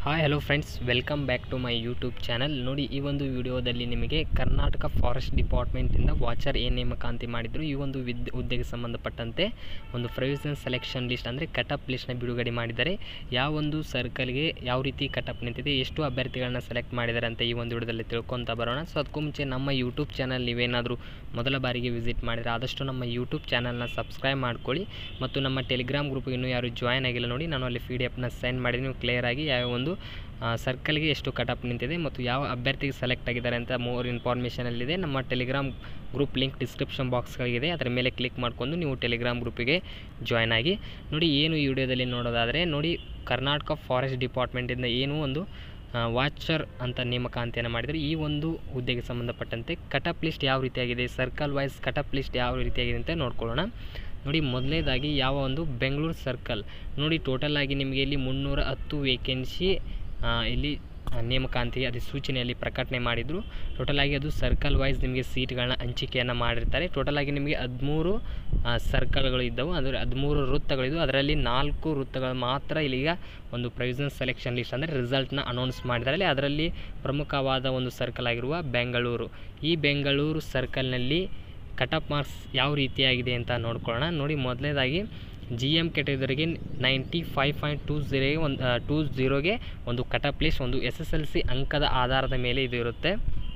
hi hello friends welcome back to my YouTube channel ನೋಡಿ ಈ ಒಂದು ವಿಡಿಯೋದಲ್ಲಿ ನಿಮಗೆ ಕರ್ನಾಟಕ ಫಾರೆಸ್ಟ್ ಡಿಪಾರ್ಟ್ಮೆಂಟಿಂದ ವಾಚರ್ ಏನು ನೇಮಕಾತಿ ಮಾಡಿದ್ರು ಈ ಒಂದು ವಿದ್ ಹುದ್ದೆಗೆ ಸಂಬಂಧಪಟ್ಟಂತೆ ಒಂದು ಪ್ರೊವಿಷನ್ ಸೆಲೆಕ್ಷನ್ ಲಿಸ್ಟ್ ಅಂದರೆ ಕಟಪ್ ಲಿಸ್ಟ್ನ ಬಿಡುಗಡೆ ಮಾಡಿದ್ದಾರೆ ಯಾವ ಒಂದು ಸರ್ಕಲ್ಗೆ ಯಾವ ರೀತಿ ಕಟಪ್ ನಿಂತಿದೆ ಎಷ್ಟು ಅಭ್ಯರ್ಥಿಗಳನ್ನ ಸೆಲೆಕ್ಟ್ ಮಾಡಿದ್ದಾರೆ ಅಂತ ಈ ಒಂದು ವಿಡಿಯೋದಲ್ಲಿ ತಿಳ್ಕೊತಾ ಬರೋಣ ಸೊ ಅದಕ್ಕೂ ಮುಂಚೆ ನಮ್ಮ ಯೂಟ್ಯೂಬ್ ಚಾನಲ್ ನೀವೇನಾದರೂ ಮೊದಲ ಬಾರಿಗೆ ವಿಸಿಟ್ ಮಾಡಿದರೆ ಆದಷ್ಟು ನಮ್ಮ ಯೂಟ್ಯೂಬ್ ಚಾನಲ್ನ ಸಬ್ಸ್ಕ್ರೈಬ್ ಮಾಡ್ಕೊಳ್ಳಿ ಮತ್ತು ನಮ್ಮ ಟೆಲಿಗ್ರಾಮ್ ಗ್ರೂಪ್ಗೆ ಇನ್ನೂ ಯಾರು ಜಾಯ್ನ್ ಆಗಿಲ್ಲ ನೋಡಿ ನಾನು ಅಲ್ಲಿ ಪಿ ಡಿ ಎಫ್ನ ಸೆಂಡ್ ಮಾಡಿ ನೀವು ಕ್ಲಿಯರಾಗಿ ಯಾವ ಒಂದು ಸರ್ಕಲ್ಗೆ ಎಷ್ಟು ಕಟಪ್ ನಿಂತಿದೆ ಮತ್ತು ಯಾವ ಅಭ್ಯರ್ಥಿಗೆ ಸೆಲೆಕ್ಟ್ ಆಗಿದ್ದಾರೆ ಅಂತ ಮೋರ್ ಇನ್ಫಾರ್ಮೇಷನಲ್ಲಿದೆ ನಮ್ಮ ಟೆಲಿಗ್ರಾಮ್ ಗ್ರೂಪ್ ಲಿಂಕ್ ಡಿಸ್ಕ್ರಿಪ್ಷನ್ ಬಾಕ್ಸ್ಗಳಿದೆ ಅದರ ಮೇಲೆ ಕ್ಲಿಕ್ ಮಾಡಿಕೊಂಡು ನೀವು ಟೆಲಿಗ್ರಾಮ್ ಗ್ರೂಪಿಗೆ ಜಾಯ್ನ್ ಆಗಿ ನೋಡಿ ಏನು ಈ ವಿಡಿಯೋದಲ್ಲಿ ನೋಡೋದಾದರೆ ನೋಡಿ ಕರ್ನಾಟಕ ಫಾರೆಸ್ಟ್ ಡಿಪಾರ್ಟ್ಮೆಂಟಿಂದ ಏನು ಒಂದು ವಾಚರ್ ಅಂತ ನೇಮಕಾಂತಿಯನ್ನು ಮಾಡಿದರೆ ಈ ಒಂದು ಹುದ್ದೆಗೆ ಸಂಬಂಧಪಟ್ಟಂತೆ ಕಟಪ್ ಲಿಸ್ಟ್ ಯಾವ ರೀತಿಯಾಗಿದೆ ಸರ್ಕಲ್ ವೈಸ್ ಕಟಪ್ ಲಿಸ್ಟ್ ಯಾವ ರೀತಿಯಾಗಿದೆ ಅಂತ ನೋಡ್ಕೊಳ್ಳೋಣ ನೋಡಿ ಮೊದಲನೇದಾಗಿ ಯಾವ ಒಂದು ಬೆಂಗಳೂರು ಸರ್ಕಲ್ ನೋಡಿ ಟೋಟಲ್ ಆಗಿ ನಿಮಗೆ ಇಲ್ಲಿ ಮುನ್ನೂರ ಹತ್ತು ವೇಕೆನ್ಸಿ ಇಲ್ಲಿ ನೇಮಕಾಂತಿ ಅಧಿಸೂಚನೆಯಲ್ಲಿ ಪ್ರಕಟಣೆ ಮಾಡಿದರು ಟೋಟಲ್ ಆಗಿ ಅದು ಸರ್ಕಲ್ ವೈಸ್ ನಿಮಗೆ ಸೀಟ್ಗಳನ್ನ ಹಂಚಿಕೆಯನ್ನು ಮಾಡಿರ್ತಾರೆ ಟೋಟಲ್ ಆಗಿ ನಿಮಗೆ ಹದಿಮೂರು ಸರ್ಕಲ್ಗಳು ಇದ್ದವು ಅಂದರೆ ಹದಿಮೂರು ವೃತ್ತಗಳಿದ್ದವು ಅದರಲ್ಲಿ ನಾಲ್ಕು ವೃತ್ತಗಳು ಮಾತ್ರ ಇಲ್ಲಿಗ ಒಂದು ಪ್ರೊವಿಷನ್ ಸೆಲೆಕ್ಷನ್ ಲಿಸ್ಟ್ ಅಂದರೆ ರಿಸಲ್ಟ್ನ ಅನೌನ್ಸ್ ಮಾಡಿದ್ದಾರೆ ಅದರಲ್ಲಿ ಪ್ರಮುಖವಾದ ಒಂದು ಸರ್ಕಲ್ ಆಗಿರುವ ಬೆಂಗಳೂರು ಈ ಬೆಂಗಳೂರು ಸರ್ಕಲ್ನಲ್ಲಿ ಕಟಪ್ ಮಾರ್ಕ್ಸ್ ಯಾವ ರೀತಿಯಾಗಿದೆ ಅಂತ ನೋಡ್ಕೊಳ್ಳೋಣ ನೋಡಿ ಮೊದಲನೇದಾಗಿ ಜಿ ಎಮ್ ಕೆಟಗರಿಗೆ ನೈಂಟಿ ಫೈವ್ ಪಾಯಿಂಟ್ ಟೂ ಝೀರೋಗೆ ಒಂದು ಟೂ ಝೀರೋಗೆ ಒಂದು ಕಟಪ್ ಲಿಸ್ಟ್ ಒಂದು ಎಸ್ ಎಸ್ ಎಲ್ ಸಿ ಅಂಕದ ಆಧಾರದ ಮೇಲೆ ಇದು ಇರುತ್ತೆ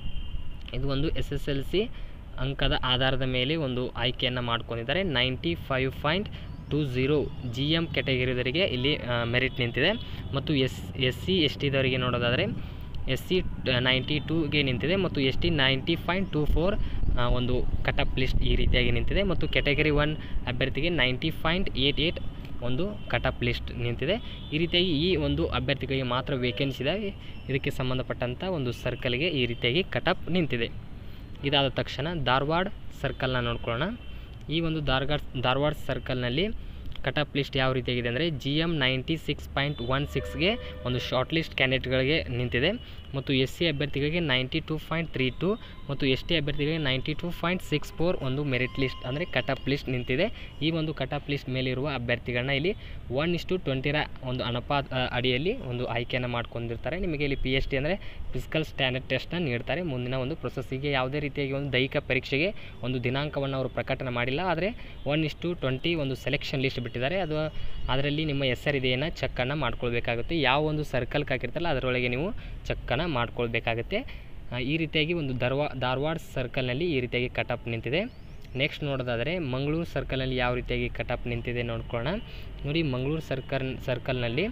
ಇದು ಒಂದು ಎಸ್ ಎಸ್ ಎಲ್ ಸಿ ಅಂಕದ ಆಧಾರದ ಮೇಲೆ ಒಂದು ಆಯ್ಕೆಯನ್ನು ಮಾಡ್ಕೊಂಡಿದ್ದಾರೆ ninety five point two zero G M ಕೆಟಗರಿದವರಿಗೆ ಇಲ್ಲಿ ಮೆರಿಟ್ ನಿಂತಿದೆ ಮತ್ತು ಎಸ್ ಎಸ್ ಸಿ ಎಸ್ ಟಿದವರಿಗೆ ನೋಡೋದಾದರೆ ಎಸ್ ಸಿ ನೈಂಟಿ ಟೂಗೆ ನಿಂತಿದೆ ಮತ್ತು S T ninety point two four ಒಂದು ಕಟಪ್ ಲಿಸ್ಟ್ ಈ ರೀತಿಯಾಗಿ ನಿಂತಿದೆ ಮತ್ತು ಕೆಟಗರಿ ಒನ್ ಅಭ್ಯರ್ಥಿಗೆ ನೈಂಟಿ ಪಾಯಿಂಟ್ ಏಯ್ಟ್ ಏಯ್ಟ್ ಒಂದು ಕಟಪ್ ಲಿಸ್ಟ್ ನಿಂತಿದೆ ಈ ರೀತಿಯಾಗಿ ಈ ಒಂದು ಅಭ್ಯರ್ಥಿಗಳಿಗೆ ಮಾತ್ರ ವೇಕೆನ್ಸಿ ಇದಾವೆ ಇದಕ್ಕೆ ಸಂಬಂಧಪಟ್ಟಂಥ ಒಂದು ಸರ್ಕಲ್ಗೆ ಈ ರೀತಿಯಾಗಿ ಕಟಪ್ ನಿಂತಿದೆ ಇದಾದ ತಕ್ಷಣ ಧಾರವಾಡ ಸರ್ಕಲ್ನ ನೋಡ್ಕೊಳ್ಳೋಣ ಈ ಒಂದು ಧಾರವಾಡ ಧಾರವಾಡ ಸರ್ಕಲ್ನಲ್ಲಿ ಕಟಪ್ ಲಿಸ್ಟ್ ಯಾವ ರೀತಿಯಾಗಿದೆ ಅಂದರೆ G M ninety six point one ಸಿಕ್ಸ್ಗೆ ಒಂದು ಶಾರ್ಟ್ ಲಿಸ್ಟ್ ಕ್ಯಾಂಡಿಡೇಟ್ಗಳಿಗೆ ನಿಂತಿದೆ ಮತ್ತು ಎಸ್ ಸಿ ಅಭ್ಯರ್ಥಿಗಳಿಗೆ ninety two point three two ಮತ್ತು ಎಸ್ ಟಿ ಅಭ್ಯರ್ಥಿಗಳಿಗೆ ninety two point six four ಒಂದು ಮೆರಿಟ್ ಲಿಸ್ಟ್ ಅಂದರೆ ಕಟಪ್ ಲಿಸ್ಟ್ ನಿಂತಿದೆ ಈ ಒಂದು ಕಟಪ್ ಲಿಸ್ಟ್ ಮೇಲಿರುವ ಅಭ್ಯರ್ಥಿಗಳನ್ನ ಇಲ್ಲಿ ಒನ್ ಇಷ್ಟು ಟ್ವೆಂಟಿರ ಒಂದು ಅನುಪಾತ ಅಡಿಯಲ್ಲಿ ಒಂದು ಆಯ್ಕೆಯನ್ನು ಮಾಡ್ಕೊಂಡಿರ್ತಾರೆ ನಿಮಗೆ ಇಲ್ಲಿ ಪಿ ಎಚ್ ಡಿ ಅಂದರೆ ಫಿಸಿಕಲ್ ಸ್ಟ್ಯಾಂಡರ್ಡ್ ಟೆಸ್ಟ್ನ ನೀಡ್ತಾರೆ ಮುಂದಿನ ಒಂದು ಪ್ರೊಸೆಸ್ಸಿಗೆ ಯಾವುದೇ ರೀತಿಯಾಗಿ ಒಂದು ದೈಹಿಕ ಪರೀಕ್ಷೆಗೆ ಒಂದು ದಿನಾಂಕವನ್ನು ಅವರು ಪ್ರಕಟಣೆ ಮಾಡಿಲ್ಲ ಆದರೆ ಒನ್ ಇಷ್ಟು ಟ್ವೆಂಟಿ ಒಂದು ಸೆಲೆಕ್ಷನ್ ಲಿಸ್ಟ್ ಬಿಟ್ಟಿದ್ದಾರೆ ಅದು ಅದರಲ್ಲಿ ನಿಮ್ಮ ಹೆಸರಿದೆಯನ್ನು ಚೆಕ್ಕನ್ನು ಮಾಡ್ಕೊಳ್ಬೇಕಾಗುತ್ತೆ ಯಾವ ಒಂದು ಸರ್ಕಲ್ಗೆ ಹಾಕಿರ್ತಲ್ಲ ಅದರೊಳಗೆ ನೀವು ಚೆಕ್ಕನ್ನು ಮಾಡ್ಕೊಳ್ಬೇಕಾಗುತ್ತೆ ಈ ರೀತಿಯಾಗಿ ಒಂದು ಧಾರವಾ ಧಾರವಾಡ ಸರ್ಕಲ್ನಲ್ಲಿ ಈ ರೀತಿಯಾಗಿ ಕಟಪ್ ನಿಂತಿದೆ ನೆಕ್ಸ್ಟ್ ನೋಡೋದಾದರೆ ಮಂಗಳೂರು ಸರ್ಕಲ್ನಲ್ಲಿ ಯಾವ ರೀತಿಯಾಗಿ ಕಟಪ್ ನಿಂತಿದೆ ನೋಡ್ಕೊಳ್ಳೋಣ ನೋಡಿ ಮಂಗಳೂರು ಸರ್ಕಲ್ ಸರ್ಕಲ್ನಲ್ಲಿ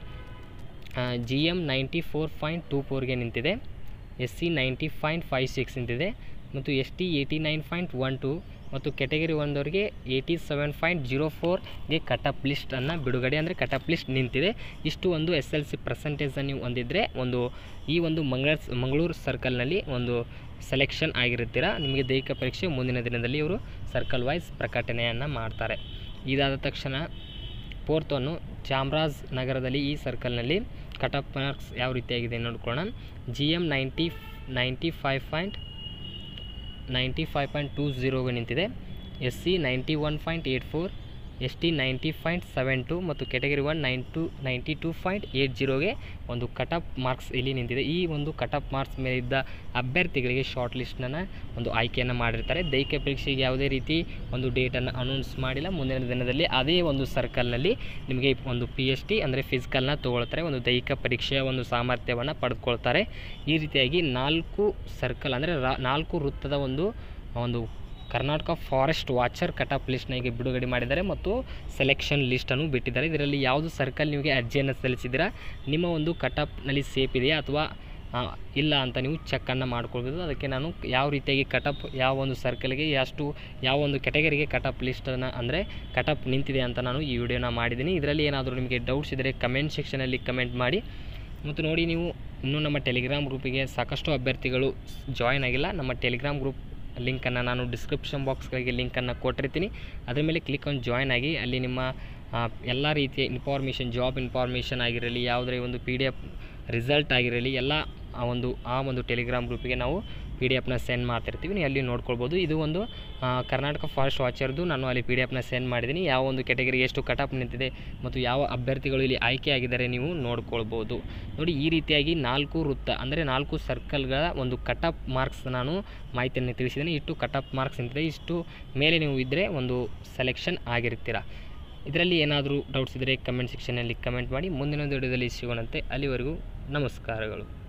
G M ninety four point two ಫೋರ್ಗೆ ನಿಂತಿದೆ S C ninety point five six ನಿಂತಿದೆ ಮತ್ತು S T eighty nine point one two ಮತ್ತು ಕೆಟಗರಿ ಒಂದವರಿಗೆ ಏಯ್ಟಿ ಸೆವೆನ್ ಪಾಯಿಂಟ್ ಜೀರೋ ಫೋರ್ಗೆ ಕಟಪ್ ಲಿಸ್ಟನ್ನು ಬಿಡುಗಡೆ ಅಂದರೆ ಕಟಪ್ ಲಿಸ್ಟ್ ನಿಂತಿದೆ ಇಷ್ಟು ಒಂದು ಎಸ್ ಎಲ್ ಸಿ ಪರ್ಸೆಂಟೇಜನ್ನು ನೀವು ಹೊಂದಿದ್ರೆ ಒಂದು ಈ ಒಂದು ಮಂಗಳ ಮಂಗಳೂರು ಸರ್ಕಲ್ನಲ್ಲಿ ಒಂದು ಸೆಲೆಕ್ಷನ್ ಆಗಿರ್ತೀರ ನಿಮಗೆ ದೈಹಿಕ ಪರೀಕ್ಷೆ ಮುಂದಿನ ದಿನದಲ್ಲಿ ಇವರು ಸರ್ಕಲ್ ವೈಸ್ ಪ್ರಕಟಣೆಯನ್ನು ಮಾಡ್ತಾರೆ ಇದಾದ ತಕ್ಷಣ ಫೋರ್ತ್ ಒನ್ನು ಚಾಮರಾಜ್ ನಗರದಲ್ಲಿ ಈ ಸರ್ಕಲ್ನಲ್ಲಿ ಕಟಪ್ ಮಾರ್ಕ್ಸ್ ಯಾವ ರೀತಿಯಾಗಿದೆ ನೋಡ್ಕೊಳ್ಳೋಣ G M ninety ninety five point ninety five point two ಝೀರೋಗೆ ನಿಂತಿದೆ S C ninety one point eight four S T ninety point seven two ಮತ್ತು category one nine two ninety two point eight ಜೀರೋಗೆ ಒಂದು cutoff marks ಇಲ್ಲಿ ನಿಂತಿದೆ ಈ ಒಂದು cutoff marks ಮೇಲಿದ್ದ ಅಭ್ಯರ್ಥಿಗಳಿಗೆ ಶಾರ್ಟ್ ಲಿಸ್ಟನ್ನು ಒಂದು ಆಯ್ಕೆಯನ್ನು ಮಾಡಿರ್ತಾರೆ ದೈಹಿಕ ಪರೀಕ್ಷೆಗೆ ಯಾವುದೇ ರೀತಿ ಒಂದು ಡೇಟನ್ನು ಅನೌನ್ಸ್ ಮಾಡಿಲ್ಲ ಮುಂದಿನ ದಿನದಲ್ಲಿ ಅದೇ ಒಂದು ಸರ್ಕಲ್ನಲ್ಲಿ ನಿಮಗೆ ಒಂದು ಪಿ ಎಚ್ ಡಿ ಅಂದರೆ ಫಿಸಿಕಲ್ನ ತೊಗೊಳ್ತಾರೆ ಒಂದು ದೈಹಿಕ ಪರೀಕ್ಷೆಯ ಒಂದು ಸಾಮರ್ಥ್ಯವನ್ನು ಪಡೆದುಕೊಳ್ತಾರೆ ಈ ರೀತಿಯಾಗಿ ನಾಲ್ಕು ಸರ್ಕಲ್ ಅಂದರೆ ರಾ ನಾಲ್ಕು ವೃತ್ತದ ಒಂದು ಒಂದು ಕರ್ನಾಟಕ ಫಾರೆಸ್ಟ್ ವಾಚರ್ ಕಟಪ್ ಲಿಸ್ಟ್ನ ಈಗ ಬಿಡುಗಡೆ ಮಾಡಿದ್ದಾರೆ ಮತ್ತು ಸೆಲೆಕ್ಷನ್ ಲಿಸ್ಟನ್ನು ಬಿಟ್ಟಿದ್ದಾರೆ ಇದರಲ್ಲಿ ಯಾವುದು ಸರ್ಕಲ್ ನಿಮಗೆ ಅರ್ಜಿಯನ್ನು ಸಲ್ಲಿಸಿದ್ದೀರಾ ನಿಮ್ಮ ಒಂದು ಕಟಪ್ನಲ್ಲಿ ಸೇಫ್ ಇದೆಯಾ ಅಥವಾ ಇಲ್ಲ ಅಂತ ನೀವು ಚೆಕ್ಕನ್ನು ಮಾಡ್ಕೊಳ್ಬೋದು ಅದಕ್ಕೆ ನಾನು ಯಾವ ರೀತಿಯಾಗಿ ಕಟಪ್ ಯಾವ ಒಂದು ಸರ್ಕಲ್ಗೆ ಎಷ್ಟು ಯಾವ ಒಂದು ಕೆಟಗರಿಗೆ ಕಟಪ್ ಲಿಸ್ಟನ್ನು ಅಂದರೆ ಕಟಪ್ ನಿಂತಿದೆ ಅಂತ ನಾನು ಈ ವಿಡಿಯೋನ ಮಾಡಿದ್ದೀನಿ ಇದರಲ್ಲಿ ಏನಾದರೂ ನಿಮಗೆ ಡೌಟ್ಸ್ ಇದ್ದರೆ ಕಮೆಂಟ್ ಸೆಕ್ಷನಲ್ಲಿ ಕಮೆಂಟ್ ಮಾಡಿ ಮತ್ತು ನೋಡಿ ನೀವು ಇನ್ನೂ ನಮ್ಮ ಟೆಲಿಗ್ರಾಮ್ ಗ್ರೂಪಿಗೆ ಸಾಕಷ್ಟು ಅಭ್ಯರ್ಥಿಗಳು ಜಾಯ್ನ್ ಆಗಿಲ್ಲ ನಮ್ಮ ಟೆಲಿಗ್ರಾಮ್ ಗ್ರೂಪ್ ಲಿಂಕನ್ನು ನಾನು ಡಿಸ್ಕ್ರಿಪ್ಷನ್ ಬಾಕ್ಸ್ಗಳಿಗೆ ಲಿಂಕನ್ನು ಕೊಟ್ಟಿರ್ತೀನಿ ಅದರ ಮೇಲೆ ಕ್ಲಿಕ್ ಆನ್ ಜಾಯ್ನ್ ಆಗಿ ಅಲ್ಲಿ ನಿಮ್ಮ ಎಲ್ಲ ರೀತಿಯ ಇನ್ಫಾರ್ಮೇಷನ್ ಜಾಬ್ ಇನ್ಫಾರ್ಮೇಷನ್ ಆಗಿರಲಿ ಯಾವುದೇ ಒಂದು ಪಿ ಡಿ ಎಫ್ ರಿಸಲ್ಟ್ ಆಗಿರಲಿ ಎಲ್ಲ ಆ ಒಂದು ಆ ಒಂದು ಟೆಲಿಗ್ರಾಮ್ ಗ್ರೂಪಿಗೆ ನಾವು ಪಿ ಡಿ ಎಫ್ನ ಸೆಂಡ್ ಮಾಡ್ತಿರ್ತೀವಿ ನೀವು ಅಲ್ಲಿ ನೋಡ್ಕೊಳ್ಬೋದು ಇದು ಒಂದು ಆ, ಕರ್ನಾಟಕ ಫಾರೆಸ್ಟ್ ವಾಚರ್ದು ನಾನು ಅಲ್ಲಿ ಪಿ ಡಿ ಎಫ್ನ ಸೆಂಡ್ ಮಾಡಿದ್ದೀನಿ ಯಾವ ಒಂದು ಕೆಟಗರಿಗೆ ಎಷ್ಟು ಕಟಾಪ್ ನಿಂತಿದೆ ಮತ್ತು ಯಾವ ಅಭ್ಯರ್ಥಿಗಳು ಇಲ್ಲಿ ಆಯ್ಕೆ ಆಗಿದ್ದಾರೆ ನೀವು ನೋಡ್ಕೊಳ್ಬೋದು ನೋಡಿ ಈ ರೀತಿಯಾಗಿ ನಾಲ್ಕು ವೃತ್ತ ಅಂದರೆ ನಾಲ್ಕು ಸರ್ಕಲ್ಗಳ ಒಂದು ಕಟಾಪ್ ಮಾರ್ಕ್ಸ್ ನಾನು ಮಾಹಿತಿಯನ್ನು ತಿಳಿಸಿದ್ದೀನಿ ಇಷ್ಟು ಕಟಾಪ್ ಮಾರ್ಕ್ಸ್ ನಿಂತಿದೆ ಇಷ್ಟು ಮೇಲೆ ನೀವು ಇದ್ದರೆ ಒಂದು ಸೆಲೆಕ್ಷನ್ ಆಗಿರ್ತೀರ ಇದರಲ್ಲಿ ಏನಾದರೂ ಡೌಟ್ಸ್ ಇದ್ದರೆ ಕಮೆಂಟ್ ಸೆಕ್ಷನಲ್ಲಿ ಕಮೆಂಟ್ ಮಾಡಿ ಮುಂದಿನ ವಿಡಿಯೋದಲ್ಲಿ ಸಿಗೋಣಂತೆ ಅಲ್ಲಿವರೆಗೂ ನಮಸ್ಕಾರಗಳು